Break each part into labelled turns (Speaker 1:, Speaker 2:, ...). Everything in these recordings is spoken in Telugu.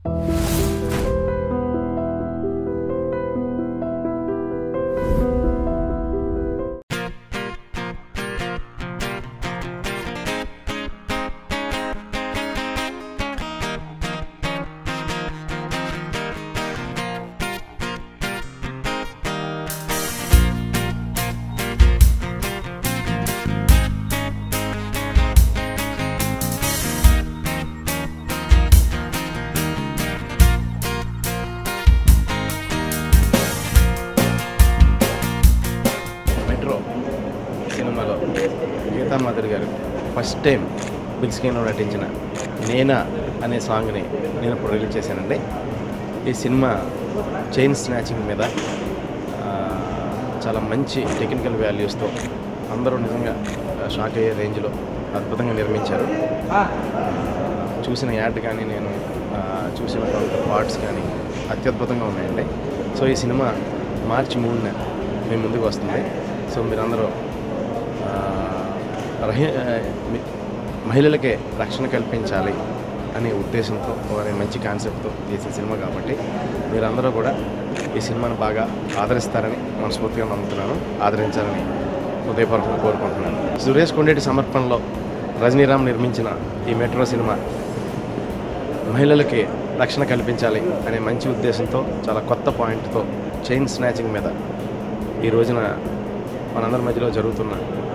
Speaker 1: మెట్రో సినిమాలో గీతా మాధురి గారు ఫస్ట్ టైం బిగ్ స్క్రీన్లో నటించిన నేనా అనే సాంగ్ని నేను ఇప్పుడు రిలీజ్ చేశానండి ఈ సినిమా చైన్ స్నాచింగ్ మీద ఆ, చాలా మంచి టెక్నికల్ వాల్యూస్తో అందరూ నిజంగా షాక్ అయ్యే రేంజ్లో అద్భుతంగా నిర్మించారు ఆ, చూసిన యాడ్ కానీ నేను ఆ, చూసిన కొంత పార్ట్స్ కానీ అత్యద్భుతంగా ఉన్నాయండి సో ఈ సినిమా మార్చి మూడున మీ ముందుకు వస్తుంది సో మీరందరూ ఆ, రహి ఆ, మీ- మహిళలకే రక్షణ కల్పించాలి అనే ఉద్దేశంతో వారి మంచి కాన్సెప్ట్తో చేసిన సినిమా కాబట్టి మీరందరూ కూడా ఈ సినిమాను బాగా ఆదరిస్తారని మనస్ఫూర్తిగా నమ్ముతున్నాను ఆదరించాలని హృదయపూర్వకంగా కోరుకుంటున్నాను సురేష్ కొండేటి సమర్పణలో రజనీరామ్ నిర్మించిన ఈ మెట్రో సినిమా మహిళలకి రక్షణ కల్పించాలి అనే మంచి ఉద్దేశంతో చాలా కొత్త పాయింట్తో చైన్ స్నాచింగ్ మీద ఈ రోజున మనందరి మధ్యలో జరుగుతున్న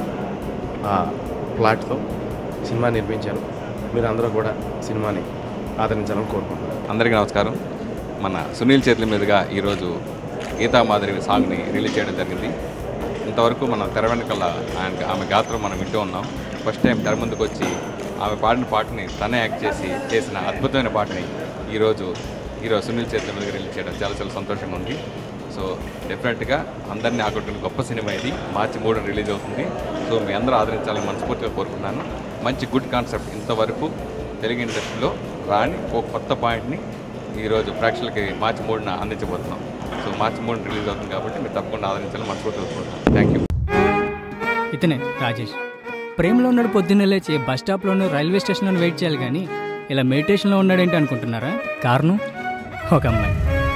Speaker 1: ఆ ప్లాట్తో సినిమా నిర్మించారు మీరు అందరూ కూడా సినిమాని ఆదరించాలని కోరుకుంటున్నాను
Speaker 2: అందరికీ నమస్కారం మన సునీల్ చేతుల మీదుగా ఈరోజు గీతా మాదిరి సాంగ్ని రిలీజ్ చేయడం జరిగింది ఇంతవరకు మన తెర వెనకాల ఆయన ఆమె గాత్రం మనం వింటూ ఉన్నాం ఫస్ట్ టైం తెర ముందుకు వచ్చి ఆమె పాడిన పాటని తనే యాక్ట్ చేసి చేసిన అద్భుతమైన పాటని ఈరోజు ఈరోజు సునీల్ చేతుల మీదుగా రిలీజ్ చేయడం చాలా చాలా సంతోషంగా ఉంది సో డెఫినెట్గా అందరినీ ఆకట్టుకున్న గొప్ప సినిమా ఇది మార్చి మూడు రిలీజ్ అవుతుంది సో మీ అందరూ ఆదరించాలని మనస్ఫూర్తిగా కోరుకుంటున్నాను మంచి గుడ్ కాన్సెప్ట్ ఇంతవరకు తెలుగు ఇండస్ట్రీలో రాని ఒక కొత్త పాయింట్ని ఈరోజు ప్రేక్షకులకి మార్చి మూడున అందించబోతున్నాం సో మార్చి మూడున రిలీజ్ అవుతుంది కాబట్టి మీరు తప్పకుండా ఆదరించాలని మనస్ఫూర్తిగా కోరుకుంటున్నాను థ్యాంక్ యూ
Speaker 3: ఇతనే రాజేష్ ప్రేమలో ఉన్నాడు పొద్దున్నే లేచి బస్ స్టాప్లోనూ రైల్వే స్టేషన్లో వెయిట్ చేయాలి కానీ ఇలా మెడిటేషన్లో ఉన్నాడేంటి అనుకుంటున్నారా కారణం ఒక అమ్మాయి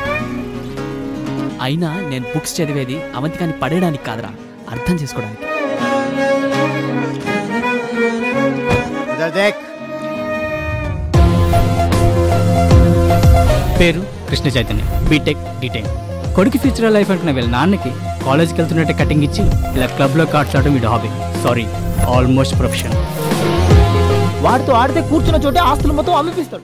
Speaker 4: అయినా నేను బుక్స్ చదివేది అవంతికాన్ని పడేయడానికి కాదురా అర్థం చేసుకోవడానికి
Speaker 3: పేరు కృష్ణ చైతన్య బీటెక్ డీటెయిన్ కొడుకు ఫ్యూచర్ లైఫ్ అనుకున్న వీళ్ళ నాన్నకి కాలేజ్కి వెళ్తున్నట్టే కటింగ్ ఇచ్చి ఇలా క్లబ్లో కార్డ్స్ ఆడడం వీడు హాబీ సారీ ఆల్మోస్ట్ ప్రొఫెషన్
Speaker 5: వాడితో ఆడితే కూర్చున్న చోటే ఆస్తులు మొత్తం అమ్మిపిస్తాడు